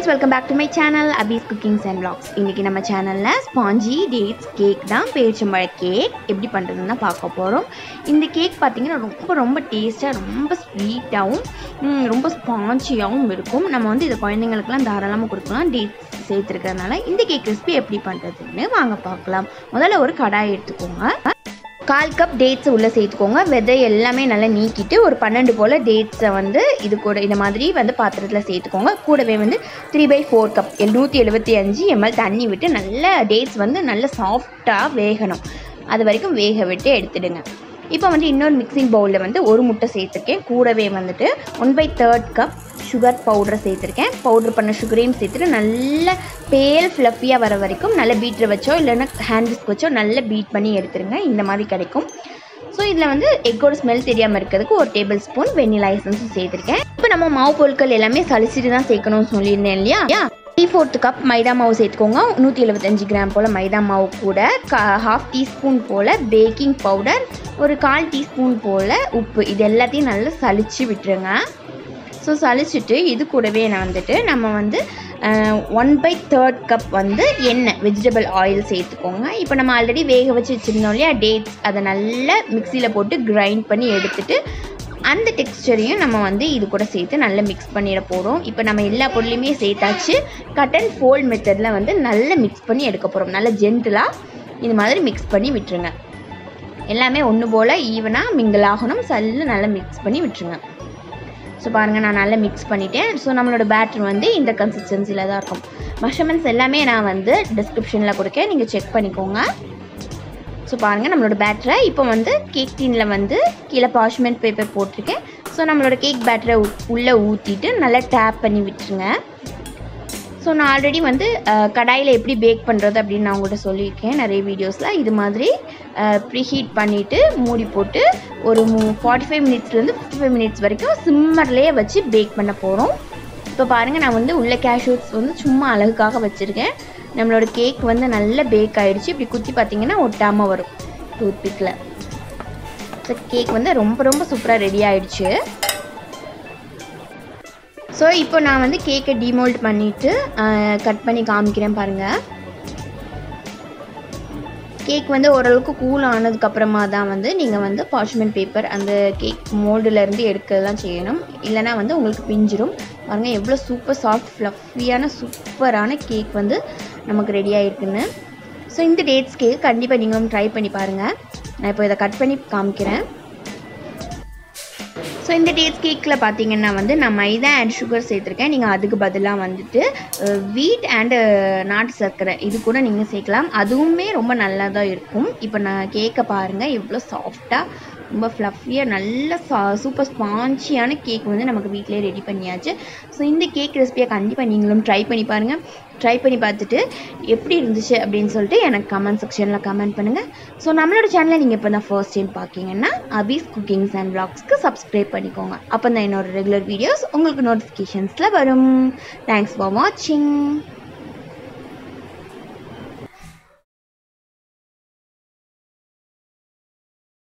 friends welcome back to my channel Abi's cookings and vlogs இன்றைக்கி நம்ம சேனலில் ஸ்பாஞ்சி டேட்ஸ் கேக் தான் பேரிச்சம்பழ கேக் எப்படி பண்ணுறதுன்னு தான் பார்க்க போகிறோம் இந்த கேக் பார்த்திங்கன்னா ரொம்ப ரொம்ப டேஸ்ட்டாக ரொம்ப ஸ்வீட்டாகவும் ரொம்ப ஸ்பாஞ்சியாகவும் இருக்கும் நம்ம வந்து இதை குழந்தைங்களுக்குலாம் தாராளமாக கொடுக்கலாம் டேட்ஸ் சேர்த்துருக்கறனால இந்த கேக் ரெசிபி எப்படி பண்ணுறதுன்னு வாங்க பார்க்கலாம் முதல்ல ஒரு கடாய் எடுத்துக்கோங்க கால் கப் டேட்ஸை உள்ளே சேர்த்துக்கோங்க விதை எல்லாமே நல்லா நீக்கிட்டு ஒரு பன்னெண்டு போல் டேட்ஸை வந்து இது கூட இந்த மாதிரி வந்து பாத்திரத்தில் சேர்த்துக்கோங்க கூடவே வந்து த்ரீ பை ஃபோர் கப் நூற்றி எழுபத்தி அஞ்சு எம்எல் தண்ணி விட்டு நல்ல டேட்ஸ் வந்து நல்ல சாஃப்டாக வேகணும் அது வரைக்கும் வேக விட்டு எடுத்துடுங்க இப்போ வந்து இன்னொரு மிக்சிங் பவுலில் வந்து ஒரு முட்டை சேர்த்துருக்கேன் கூடவே வந்துட்டு one by third cup sugar பவுடரை சேர்த்துருக்கேன் பவுடர் பண்ண சுகரையும் சேர்த்துட்டு நல்ல பேல் ஃப்ளஃபியாக வர வரைக்கும் நல்ல பீட்டரை வச்சோ இல்லைன்னா ஹேண்ட் விஸ்க் வச்சோ நல்ல பீட் பண்ணி எடுத்துருங்க இந்த மாதிரி கிடைக்கும் ஸோ இதில் வந்து எக்கோட ஸ்மெல் தெரியாமல் இருக்கிறதுக்கு ஒரு டேபிள் ஸ்பூன் வெண்ணிலா எசன்ஸும் சேர்த்துருக்கேன் இப்போ நம்ம மாவு பொருட்கள் எல்லாமே சலிச்சிட்டு தான் சேர்க்கணும்னு சொல்லியிருந்தேன் இல்லையா த்ரீ ஃபோர்த்து கப் மைதா மாவு சேர்த்துக்கோங்க நூற்றி எழுபத்தஞ்சு கிராம் போல் மைதா மாவு கூட கா ஹாஃப் டீஸ்பூன் போல் பேக்கிங் பவுடர் ஒரு கால் டீஸ்பூன் போல் உப்பு இது எல்லாத்தையும் நல்லா சலிச்சு விட்டுருங்க ஸோ சலிச்சுட்டு இது கூடவே நான் வந்துட்டு நம்ம வந்து ஒன் பை தேர்ட் கப் வந்து எண்ணெய் வெஜிடபிள் ஆயில் சேர்த்துக்கோங்க இப்போ நம்ம ஆல்ரெடி வேக வச்சு வச்சுருந்தோம் இல்லையா டேட்ஸ் அதை நல்லா மிக்சியில் போட்டு கிரைண்ட் பண்ணி எடுத்துட்டு அந்த டெக்ஸ்டரையும் நம்ம வந்து இது கூட சேர்த்து நல்லா மிக்ஸ் பண்ணிட போகிறோம் இப்போ நம்ம எல்லா பொருளையுமே சேர்த்தாச்சு கட் அண்ட் ஃபோல்ட் மெத்தடில் வந்து நல்லா மிக்ஸ் பண்ணி எடுக்க போகிறோம் நல்லா ஜென்டிலாக இது மாதிரி மிக்ஸ் பண்ணி விட்டுருங்க எல்லாமே ஒன்று போல் ஈவனாக மிங்கிள் ஆகணும் சல்லு நல்லா மிக்ஸ் பண்ணி விட்டுருங்க ஸோ பாருங்கள் நான் நல்லா மிக்ஸ் பண்ணிட்டேன் ஸோ நம்மளோட பேட்டர் வந்து இந்த கன்சிஸ்டன்சியில் தான் இருக்கும் மெஷர்மெண்ட்ஸ் எல்லாமே நான் வந்து டிஸ்கிரிப்ஷனில் கொடுக்கேன் நீங்கள் செக் பண்ணிக்கோங்க ஸோ பாருங்கள் நம்மளோட பேட்டரை இப்போ வந்து கேக் டீனில் வந்து கீழே பாஷ்மெண்ட் பேப்பர் போட்டிருக்கேன் ஸோ நம்மளோட கேக் பேட்டரை உள்ளே ஊற்றிட்டு நல்லா டேப் பண்ணி விட்டுருங்க ஸோ நான் ஆல்ரெடி வந்து கடாயில் எப்படி பேக் பண்ணுறது அப்படின்னு நான் உங்கள்கிட்ட சொல்லியிருக்கேன் நிறைய வீடியோஸில் இது மாதிரி ப்ரீஹீட் பண்ணிவிட்டு மூடி போட்டு ஒரு மூ ஃபார்ட்டி ஃபைவ் மினிட்ஸ்லேருந்து ஃபிஃப்டி ஃபைவ் மினிட்ஸ் வரைக்கும் சிம்மர்லேயே வச்சு பேக் பண்ண போகிறோம் இப்போ பாருங்கள் நான் வந்து உள்ள கேஷ்யூஸ் வந்து சும்மா அழகுக்காக வச்சுருக்கேன் நம்மளோட கேக் வந்து நல்ல பேக் ஆகிடுச்சு இப்படி குத்தி பார்த்தீங்கன்னா ஒட்டாமல் வரும் டூத் பிக்கில் ஸோ கேக் வந்து ரொம்ப ரொம்ப சூப்பராக ரெடி ஆகிடுச்சு ஸோ இப்போ நான் வந்து கேக்கை டிமோல்ட் பண்ணிவிட்டு கட் பண்ணி காமிக்கிறேன் பாருங்கள் கேக் வந்து ஓரளவுக்கு கூல் ஆனதுக்கப்புறமா தான் வந்து நீங்கள் வந்து பாஷ்மெண்ட் பேப்பர் அந்த கேக் மோல்டுலேருந்து எடுக்கலாம் செய்யணும் இல்லைனா வந்து உங்களுக்கு பிஞ்சிரும் பாருங்கள் எவ்வளோ சூப்பர் சாஃப்ட் ஃப்ளஃபியான சூப்பரான கேக் வந்து நமக்கு ரெடி ஆகிருக்குன்னு ஸோ இந்த டேட்ஸ் கேக் கண்டிப்பாக நீங்களும் ட்ரை பண்ணி பாருங்கள் நான் இப்போ இதை கட் பண்ணி காமிக்கிறேன் ஸோ இந்த டேட்ஸ் கேக்கில் பார்த்தீங்கன்னா வந்து நான் மைதா அண்ட் சுகர் சேர்த்துருக்கேன் நீங்கள் அதுக்கு பதிலாக வந்துட்டு வீட் அண்டு நாட்டு சர்க்கரை இது கூட நீங்கள் சேர்க்கலாம் அதுவுமே ரொம்ப நல்லா தான் இருக்கும் இப்போ நான் கேக்கை பாருங்கள் எவ்வளோ சாஃப்டாக ரொம்ப ஃப்ளஃபியாக நல்ல சா சூப்பர் ஸ்பான்ச்சியான கேக் வந்து நமக்கு வீட்டிலே ரெடி பண்ணியாச்சு ஸோ இந்த கேக் ரெசிபியை கண்டிப்பாக நீங்களும் ட்ரை பண்ணி பாருங்கள் ட்ரை பண்ணி பார்த்துட்டு எப்படி இருந்துச்சு அப்படின்னு சொல்லிட்டு எனக்கு கமெண்ட் செக்ஷனில் கமெண்ட் பண்ணுங்கள் ஸோ நம்மளோட சேனலை நீங்கள் இப்போ தான் ஃபர்ஸ்ட் டைம் பார்க்கிங்கன்னா அபீஸ் குக்கிங்ஸ் அண்ட் வ்ளாக்ஸ்க்கு சப்ஸ்கிரைப் பண்ணிக்கோங்க அப்போ தான் என்னோட ரெகுலர் வீடியோஸ் உங்களுக்கு நோட்டிஃபிகேஷன்ஸில் வரும் தேங்க்ஸ் ஃபார் வாட்சிங்